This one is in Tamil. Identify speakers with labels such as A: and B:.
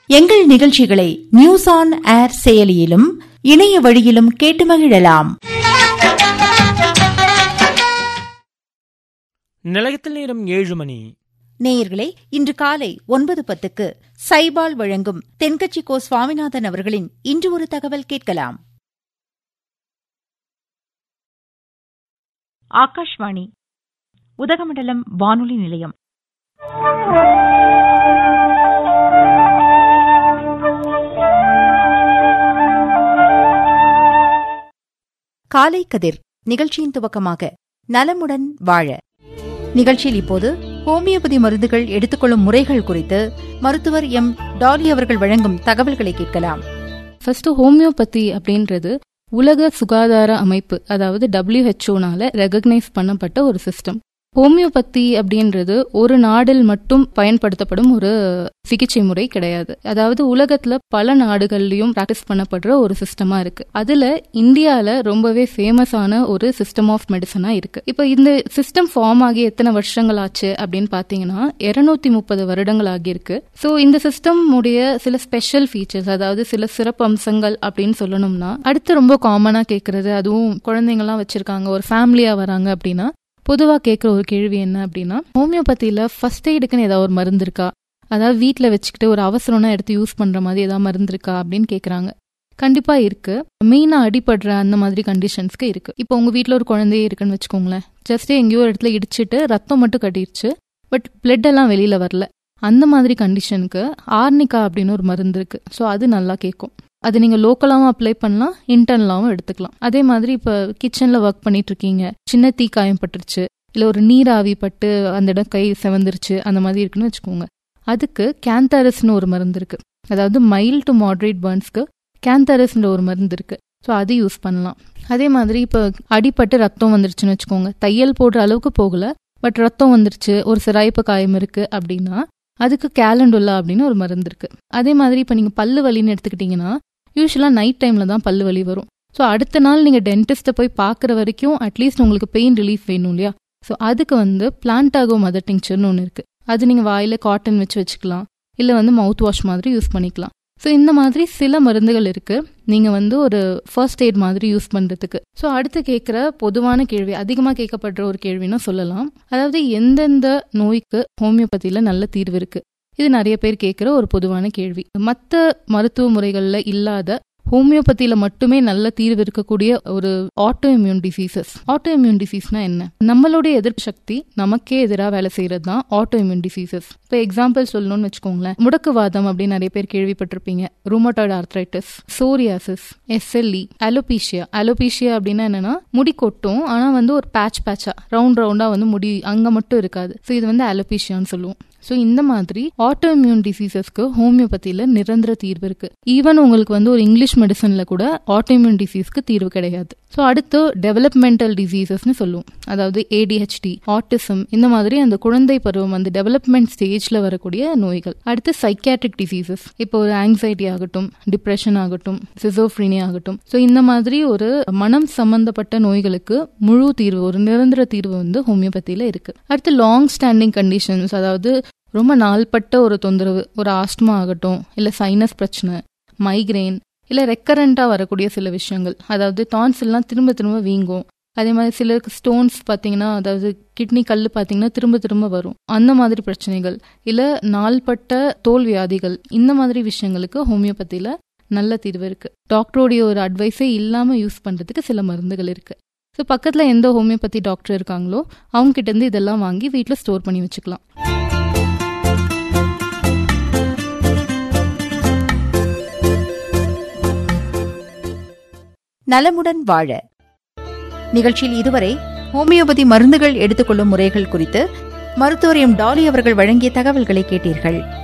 A: எங்கள் நிகழ்ச்சிகளை நியூஸ் ஆன் ஏர் செயலியிலும் இணைய வழியிலும் கேட்டு மகிழலாம்
B: நிலையத்தில் நேரம் ஏழு மணி
A: நேயர்களே இன்று காலை ஒன்பது பத்துக்கு சைபால் வழங்கும் தென்கட்சி கோ சுவாமிநாதன் அவர்களின் இன்று ஒரு தகவல் கேட்கலாம் ஆகாஷ்வாணி உதகமண்டலம் வானொலி நிலையம் காலை கதிர் நிகழ்ச்சியின் துவக்கமாக நலமுடன் வாழ நிகழ்ச்சியில் இப்போது ஹோமியோபதி மருந்துகள் எடுத்துக்கொள்ளும் முறைகள் குறித்து மருத்துவர் எம் டாலி அவர்கள் வழங்கும் தகவல்களை கேட்கலாம்
C: ஃபர்ஸ்ட் ஹோமியோபதி அப்படின்றது உலக சுகாதார அமைப்பு அதாவது டபிள்யூஹெச்ஓனால ரெகக்னைஸ் பண்ணப்பட்ட ஒரு சிஸ்டம் ஹோமியோபதி அப்படின்றது ஒரு நாடில் மட்டும் பயன்படுத்தப்படும் ஒரு சிகிச்சை முறை கிடையாது அதாவது உலகத்துல பல நாடுகள்லயும் பிராக்டிஸ் பண்ணப்படுற ஒரு சிஸ்டமா இருக்கு அதுல இந்தியால ரொம்பவே ஃபேமஸான ஒரு சிஸ்டம் ஆஃப் மெடிசனா இருக்கு இப்போ இந்த சிஸ்டம் ஃபார்ம் ஆகி எத்தனை வருஷங்கள் ஆச்சு அப்படின்னு பாத்தீங்கன்னா இருநூத்தி முப்பது வருடங்கள் ஆகியிருக்கு ஸோ இந்த சிஸ்டம் உடைய சில ஸ்பெஷல் ஃபீச்சர்ஸ் அதாவது சில சிறப்பு அம்சங்கள் அப்படின்னு சொல்லணும்னா அடுத்து ரொம்ப காமனா கேட்கறது அதுவும் குழந்தைங்கலாம் வச்சிருக்காங்க ஒரு ஃபேமிலியா வராங்க அப்படின்னா பொதுவாக கேட்குற ஒரு கேள்வி என்ன அப்படின்னா ஹோமியோபதியில் ஃபர்ஸ்ட் எய்டுக்குன்னு ஏதாவது ஒரு மருந்து இருக்கா அதாவது வீட்டில் வச்சுக்கிட்டு ஒரு அவசரம்னா எடுத்து யூஸ் பண்ணுற மாதிரி ஏதாவது மருந்து இருக்கா அப்படின்னு கேட்குறாங்க கண்டிப்பாக இருக்கு மெயினாக அடிபடுற அந்த மாதிரி கண்டிஷன்ஸ்க்கு இருக்கு இப்போ உங்கள் வீட்டில் ஒரு குழந்தையே இருக்குன்னு வச்சுக்கோங்களேன் ஜஸ்ட் எங்கேயோ ஒரு இடத்துல இடிச்சிட்டு ரத்தம் மட்டும் கட்டிடுச்சு பட் பிளட் எல்லாம் வெளியில் வரல அந்த மாதிரி கண்டிஷனுக்கு ஆர்னிகா அப்படின்னு ஒரு மருந்து இருக்கு ஸோ அது நல்லா கேட்கும் அது நீங்கள் லோக்கலாகவும் அப்ளை பண்ணலாம் இன்டர்னலாகவும் எடுத்துக்கலாம் அதே மாதிரி இப்போ கிச்சனில் ஒர்க் பண்ணிட்டு இருக்கீங்க சின்ன தீ காயம் பட்டுருச்சு இல்லை ஒரு நீராவி பட்டு அந்த இடம் கை செவந்துருச்சு அந்த மாதிரி இருக்குன்னு வச்சுக்கோங்க அதுக்கு கேந்தாரஸ்னு ஒரு மருந்து இருக்கு அதாவது மைல் டு மாட்ரேட் பர்ன்ஸ்க்கு கேந்தாரஸ்ன்ற ஒரு மருந்து இருக்கு ஸோ அது யூஸ் பண்ணலாம் அதே மாதிரி இப்போ அடிப்பட்டு ரத்தம் வந்துருச்சுன்னு வச்சுக்கோங்க தையல் போடுற அளவுக்கு போகல பட் ரத்தம் வந்துருச்சு ஒரு சிராய்ப்பு காயம் இருக்கு அப்படின்னா அதுக்கு கேலண்டுல்லா அப்படின்னு ஒரு மருந்து இருக்கு அதே மாதிரி இப்போ நீங்கள் பல்லு வலின்னு எடுத்துக்கிட்டிங்கன்னா யூஸ்வலாக நைட் டைமில் தான் பல்லு வலி வரும் ஸோ அடுத்த நாள் நீங்கள் டென்டிஸ்ட்டை போய் பார்க்குற வரைக்கும் அட்லீஸ்ட் உங்களுக்கு பெயின் ரிலீஃப் வேணும் இல்லையா ஸோ அதுக்கு வந்து பிளான்டாகோ மதர் டிங்சர்னு ஒன்று இருக்குது அது நீங்கள் வாயில் காட்டன் வச்சு வச்சுக்கலாம் இல்லை வந்து மவுத் வாஷ் மாதிரி யூஸ் பண்ணிக்கலாம் ஸோ இந்த மாதிரி சில மருந்துகள் இருக்கு நீங்க வந்து ஒரு ஃபர்ஸ்ட் எய்ட் மாதிரி யூஸ் பண்றதுக்கு ஸோ அடுத்து கேட்குற பொதுவான கேள்வி அதிகமாக கேட்கப்படுற ஒரு கேள்வின்னு சொல்லலாம் அதாவது எந்தெந்த நோய்க்கு ஹோமியோபதியில நல்ல தீர்வு இருக்கு இது நிறைய பேர் கேட்குற ஒரு பொதுவான கேள்வி மற்ற மருத்துவ முறைகளில் இல்லாத ஹோமியோபதியில மட்டுமே நல்ல தீர்வு இருக்கக்கூடிய ஒரு auto immune diseases auto immune டிசீஸ்னா என்ன நம்மளுடைய எதிர்ப்பு சக்தி நமக்கே எதிராக வேலை செய்யறது தான் ஆட்டோ இம்யூன் டிசீசஸ் இப்போ எக்ஸாம்பிள் சொல்லணும்னு வச்சுக்கோங்களேன் முடக்குவாதம் அப்படின்னு நிறைய பேர் கேள்விப்பட்டிருப்பீங்க rheumatoid arthritis psoriasis SLE alopecia alopecia அப்படின்னா என்னன்னா முடி கொட்டும் ஆனா வந்து ஒரு பேட்ச் பேட்சா ரவுண்ட் ரவுண்டா வந்து முடி அங்க மட்டும் இருக்காது ஸோ இது வந்து அலோபீஷியான்னு சொல்லுவோம் ஸோ இந்த மாதிரி ஆட்டோ இம்யூன் டிசீசஸ்க்கு ஹோமியோபதியில் நிரந்தர தீர்வு இருக்கு ஈவன் உங்களுக்கு வந்து ஒரு இங்கிலீஷ் மெடிசன்ல கூட ஆட்டோ இம்யூன் டிசீஸ்க்கு தீர்வு கிடையாது ஸோ அடுத்து டெவலப்மெண்டல் டிசீசஸ்னு சொல்லுவோம் அதாவது ஏடிஹெச்டி ஆட்டிசம் இந்த மாதிரி அந்த குழந்தை பருவம் அந்த டெவலப்மெண்ட் ஸ்டேஜ்ல வரக்கூடிய நோய்கள் அடுத்து சைக்காட்ரிக் டிசீசஸ் இப்போ ஒரு ஆங்ஸைட்டி ஆகட்டும் டிப்ரெஷன் ஆகட்டும் சிசோஃப்ரினி ஆகட்டும் ஸோ இந்த மாதிரி ஒரு மனம் சம்பந்தப்பட்ட நோய்களுக்கு முழு தீர்வு ஒரு நிரந்தர தீர்வு வந்து ஹோமியோபதியில இருக்கு அடுத்து லாங் ஸ்டாண்டிங் கண்டிஷன்ஸ் அதாவது ரொம்ப நாள்பட்ட ஒரு தொந்தரவு ஒரு ஆஸ்துமா ஆகட்டும் இல்லை சைனஸ் பிரச்சனை மைக்ரெயின் இல்லை ரெக்கரண்டாக வரக்கூடிய சில விஷயங்கள் அதாவது டான்சில்லாம் திரும்ப திரும்ப வீங்கும் அதே மாதிரி சிலருக்கு ஸ்டோன்ஸ் பார்த்தீங்கன்னா அதாவது கிட்னி கல் பார்த்தீங்கன்னா திரும்ப திரும்ப வரும் அந்த மாதிரி பிரச்சனைகள் இல்லை நாள்பட்ட தோல் வியாதிகள் இந்த மாதிரி விஷயங்களுக்கு ஹோமியோபதியில் நல்ல தீர்வு இருக்கு டாக்டரோடைய ஒரு அட்வைஸே இல்லாமல் யூஸ் பண்ணுறதுக்கு சில மருந்துகள் இருக்கு ஸோ பக்கத்தில் எந்த ஹோமியோபதி டாக்டர் இருக்காங்களோ அவங்க கிட்ட இருந்து இதெல்லாம் வாங்கி வீட்டில் ஸ்டோர் பண்ணி வச்சுக்கலாம்
A: நலமுடன் வாழ நிகழ்ச்சியில் இதுவரை ஹோமியோபதி மருந்துகள் எடுத்துக்கொள்ளும் முறைகள் குறித்து மருத்துவர் எம் டாலி அவர்கள் வழங்கிய தகவல்களை கேட்டீர்கள்